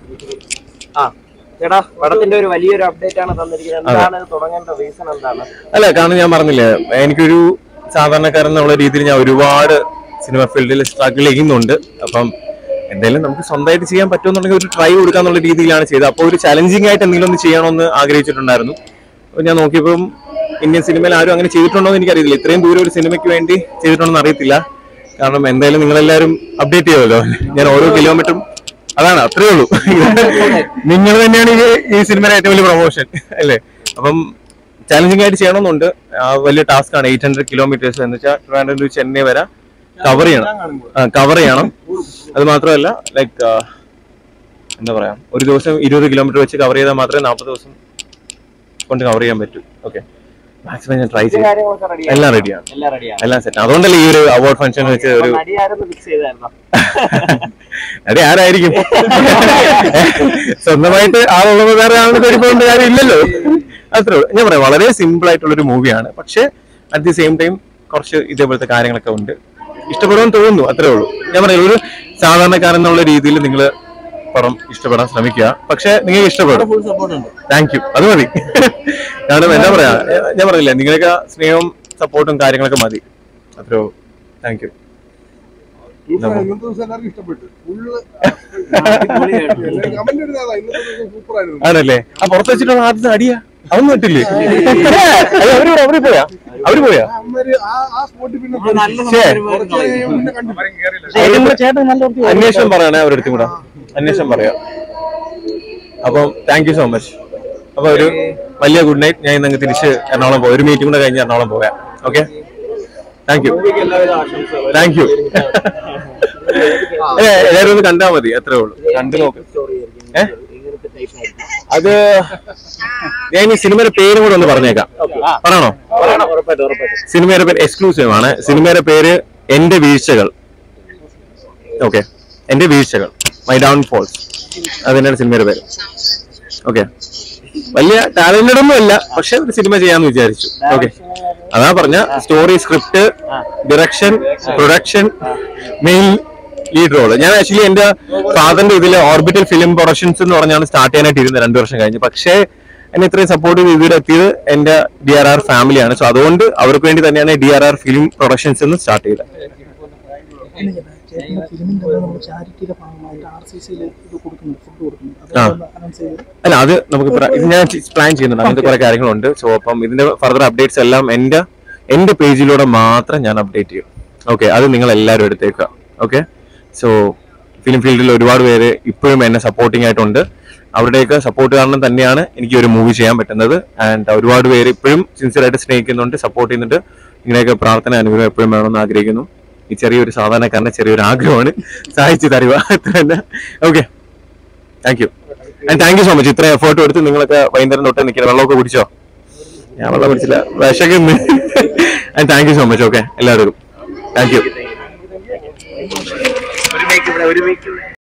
ആ ചേട്ടാ പടത്തിന്റെ ഒരു വലിയൊരു അപ്ഡേറ്റ് ആണ് തന്നിരിക്കുന്നത് എന്താണ് ഇത് തുടങ്ങേണ്ട റീസൺ എന്താണ് അല്ല കാരണം ഞാൻ പറഞ്ഞില്ലേ എനിക്കൊരു സാധാരണക്കാരൻ എന്നുള്ള രീതിയിൽ ഞാൻ ഒരുപാട് സിനിമ ഫീൽഡിൽ സ്ട്രഗിൾ ചെയ്യുന്നുണ്ട് അപ്പം എന്തായാലും നമുക്ക് സ്വന്തമായിട്ട് ചെയ്യാൻ പറ്റുമെന്നുണ്ടെങ്കിൽ ഒരു ട്രൈ കൊടുക്കാന്നുള്ള രീതിയിലാണ് ചെയ്തത് അപ്പോൾ ഒരു ചലഞ്ചിങ് ആയിട്ട് എന്തെങ്കിലും ഒന്ന് ചെയ്യണമെന്ന് ആഗ്രഹിച്ചിട്ടുണ്ടായിരുന്നു അപ്പോൾ ഞാൻ നോക്കിയപ്പം ഇന്ത്യൻ സിനിമയിൽ ആരും അങ്ങനെ ചെയ്തിട്ടുണ്ടോ എന്ന് എനിക്കറിയില്ല ഇത്രയും ദൂരം ഒരു സിനിമയ്ക്ക് വേണ്ടി ചെയ്തിട്ടുണ്ടോന്ന് അറിയത്തില്ല കാരണം എന്തായാലും നിങ്ങളെല്ലാവരും അപ്ഡേറ്റ് ചെയ്യുമല്ലോ ഞാൻ ഓരോ കിലോമീറ്ററും അതാണ് അത്രേ ഉള്ളൂ നിങ്ങൾ തന്നെയാണ് ഈ ഈ സിനിമയുടെ ഏറ്റവും വലിയ പ്രൊമോഷൻ അല്ലേ അപ്പം ചാലഞ്ചിങ് ആയിട്ട് ചെയ്യണമെന്നുണ്ട് ആ വലിയ ടാസ്ക് ആണ് എയ്റ്റ് ഹൺഡ്രഡ് കിലോമീറ്റേഴ്സ് എന്ന് വെച്ചാൽ ട്രിവാൻഡ്രം ടു ചെന്നൈ വരെ കവർ ചെയ്യണം കവർ ചെയ്യണം അത് മാത്രമല്ല ലൈക്ക് എന്താ പറയാ ഒരു ദിവസം ഇരുപത് കിലോമീറ്റർ വെച്ച് കവർ ചെയ്താൽ മാത്രമേ നാൽപ്പത് ദിവസം കൊണ്ട് കവർ ചെയ്യാൻ പറ്റൂ ഓക്കെ മാക്സിമം ഞാൻ ട്രൈ ചെയ്യും കാര്യങ്ങളൊക്കെ റെഡി എല്ലാം റെഡിയാണ് എല്ലാം റെഡിയാണ് എല്ലാം സെറ്റ് അതുകൊണ്ടല്ലേ ഈ ഒരു അവാർഡ് ഫംഗ്ഷൻ വെച്ച് ഒരു നടിയാരെന്ന് ഫിക്സ് ചെയ്തായിരുന്നോ അതെ ആരായിരിക്കും സ്വന്തമായിട്ട് ആളുള്ളത് വേറെ ആളിനെ പേടിപ്പോണ്ട് കാര്യം ഇല്ലല്ലോ അത്രേ ഉള്ളൂ ഞാൻ പറയാം വളരെ സിമ്പിൾ ആയിട്ടുള്ള ഒരു മൂവിയാണ് പക്ഷെ അറ്റ് ദി സെയിം ടൈം കുറച്ച് ഇതേപോലത്തെ കാര്യങ്ങളൊക്കെ ഉണ്ട് ഇഷ്ടപ്പെടുമെന്ന് തോന്നുന്നു അത്രേ ഉള്ളൂ ഞാൻ പറയാം ഒരു സാധാരണക്കാരൻ എന്നുള്ള രീതിയിൽ നിങ്ങൾ പടം ഇഷ്ടപ്പെടാൻ ശ്രമിക്കുക പക്ഷെ നിങ്ങൾക്ക് ഇഷ്ടപ്പെടും ഫുൾ സപ്പോർട്ട് ഉണ്ട് താങ്ക് യു അത് മതി കാരണം എന്താ പറയാ ഞാൻ പറഞ്ഞില്ലേ നിങ്ങളൊക്കെ സ്നേഹവും സപ്പോർട്ടും കാര്യങ്ങളൊക്കെ മതി അത്രയോ താങ്ക് യു ഇന്നത്തെ ദിവസം എല്ലാവർക്കും ഇഷ്ടപ്പെട്ടു ഫുള്ള് കമന്റ് ഇടുന്നതാ ഇന്നത്തെ ദിവസം സൂപ്പർ ആയിരുന്നു ആണല്ലേ ആ പുറത്ത് വെച്ചിട്ടുള്ള ആദ്യത്തെ അടിയാ അതൊന്നും ഇട്ടില്ലേ അയ്യോ, അവര് പോയി, അവര് പോയാ അവര് പോയാ അമ്മര് ആ ആ സ്പോട്ടിൽ പിന്നെ നല്ല ശേ. കുറച്ച് കഴിയുമ്പോ പിന്നെ കണ്ടു ചേട്ടൻ നല്ല വൃത്തി അന്വേഷണം പറയണേ അവരുടെ അടുത്തും കൂടെ അന്വേഷണം പറയാം അപ്പം താങ്ക് യു സോ മച്ച് അപ്പൊ ഒരു വലിയ ഗുഡ് നൈറ്റ് ഞാൻ ഇന്ന് അങ്ങ് തിരിച്ച് എറണാകുളം പോയി ഒരു മീറ്റിംഗ് കൂടെ കഴിഞ്ഞ് എറണാകുളം പോകാം ഓക്കെ താങ്ക് യു എല്ലാവിധ ആശംസകളും താങ്ക് യു എല്ലാവരും ഒന്ന് കണ്ടാ മതി അത്രേ ഉള്ളൂ കണ്ടു നോക്ക് സ്റ്റോറി ഏ? എങ്ങനത്തെ ടൈപ്പ് ആയിരിക്കും അത് ഞാൻ ഈ സിനിമയുടെ പേരും കൂടെ ഒന്ന് പറഞ്ഞേക്കാം പറയണോ ഉറപ്പായിട്ടും ഉറപ്പായിട്ടും സിനിമയുടെ പേര് എക്സ്ക്ലൂസീവ് ആണ് സിനിമയുടെ പേര് എന്റെ വീഴ്ചകൾ ഓക്കെ എന്റെ വീഴ്ചകൾ മൈ ഡൗൺ ഫോൾസ് അത് തന്നെയാണ് സിനിമയുടെ പേര് ഓക്കെ വലിയ ടാലന്റഡ് ഒന്നും അല്ല പക്ഷെ ഒരു സിനിമ ചെയ്യാന്ന് വിചാരിച്ചു ഓക്കെ അതാ പറഞ്ഞ story script direction production main lead role ഞാൻ ആക്ച്വലി എന്റെ ഫാദറിന്റെ ഇതില് ഓർബിറ്റൽ ഫിലിം പ്രൊഡക്ഷൻസ് എന്ന് പറഞ്ഞാണ് സ്റ്റാർട്ട് ചെയ്യാനായിട്ട് ഇരുന്നത് രണ്ടു വർഷം കഴിഞ്ഞ് പക്ഷേ എന്നെ ഇത്രയും സപ്പോർട്ട് ചെയ്ത് ഇവിടെ എത്തിയത് എന്റെ ഡി ആർ ആർ ഫാമിലിയാണ് സോ അതുകൊണ്ട് അവർക്ക് വേണ്ടി തന്നെയാണ് D R R film productions എന്ന് സ്റ്റാർട്ട് ചെയ്തത് ചേട്ടന്റെ ഫിലിമിന്റെ നമ്മൾ ചാരിറ്റിയുടെ ഭാഗമായിട്ട് ആർ സി സിയിൽ ഇത് കൊടുക്കുന്നുണ്ട് ഫുഡ് കൊടുക്കുന്നുണ്ട് ആ. അതൊന്ന് അനൗൺസ് ചെയ്ത് അല്ല അത് നമുക്ക് പ്ര- ഇത് ഞാൻ പ്ലാൻ ചെയ്യുന്നുണ്ട് അങ്ങനത്തെ കുറെ കാര്യങ്ങളുണ്ട് സോ അപ്പം ഇതിന്റെ ഫർദർ അപ്ഡേറ്റ്സ് എല്ലാം എന്റെ എന്റെ പേജിലൂടെ മാത്രം ഞാൻ അപ്ഡേറ്റ് ചെയ്യും ഓക്കെ അത് നിങ്ങൾ എല്ലാവരും എടുത്തേക്കുക ഓക്കെ സോ ഫിലിം ഫീൽഡിൽ ഒരുപാട് പേര് ഇപ്പോഴും എന്നെ സപ്പോർട്ടിംഗ് ആയിട്ടുണ്ട് അവരുടെയൊക്കെ സപ്പോർട്ട് കാരണം തന്നെയാണ് എനിക്ക് ഒരു മൂവി ചെയ്യാൻ പറ്റുന്നത് ആൻഡ് ഒരുപാട് പേര് ഇപ്പോഴും സിൻസിയർ ആയിട്ട് സ്നേഹിക്കുന്നുണ്ട് സപ്പോർട്ട് ചെയ്യുന്നുണ്ട് ഇങ്ങനെയൊക്കെ പ്രാർത്ഥന അനുഗ്രഹം എപ്പോഴും വേണമെന്ന് ആഗ്രഹിക്കുന്നു ഈ ചെറിയൊരു സാധാരണക്കാരന്റെ ചെറിയൊരു ആഗ്രഹമാണ് സഹായിച്ചു തരുക അത്ര തന്നെ okay thank you and thank you so much ഇത്ര എഫേർട്ട് എടുത്ത് നിങ്ങളൊക്കെ വൈകുന്നേരം തൊട്ട് നിൽക്കുന്നത് വെള്ളമൊക്കെ കുടിച്ചോ ഞാൻ വെള്ളം കുടിച്ചില്ല വിശക്കുന്നു and thank you so much okay എല്ലാവർക്കും താങ്ക് യു ഒരു മേക്ക് ഇവിടെ ഒരു മേക്ക്